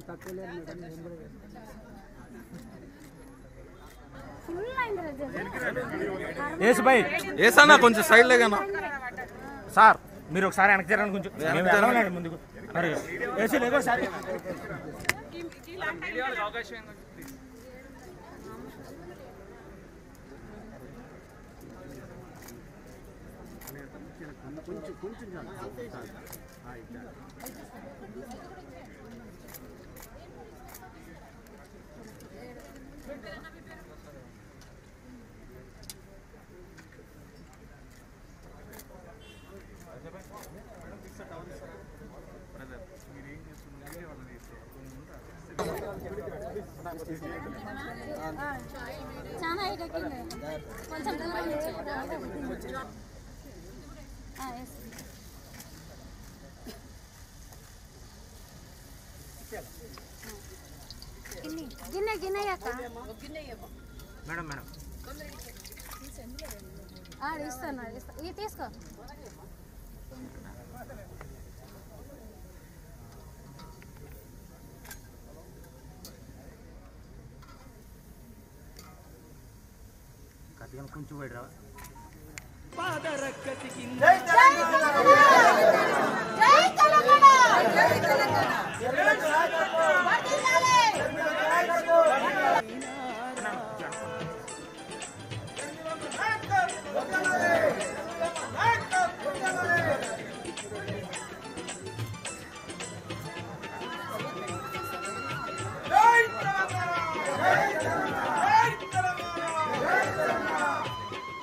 తక్కువ లేదు మేడం నేను కూడా వేస్తాను. ఫుల్ అయింది రజత్ ఏసు బై ఏసన్నా కొంచెం సైడ్ లేకన్నా సార్ మీరు ఒకసారి వెనక్కి జరగండి కొంచెం మేము వెళ్ళాలండి ముందుకు మరి ఏసీ లేదు ఒకసారి కొంచెం కొంచెం చాలు. చాలు. ఆ, ఇది చాలు. చాలా హైట్ ఎక్కింది కొంచెం దూరం నుంచి. ఆ, ఎస్. గిన్నె గిన్నె గిన్నె అక్క మేడం మేడం ఆ, ఇస్తాను ఇస్తా ఇది తీసుకో కత్తిగా కొంచెం బయట రావా జై తెలంగాణ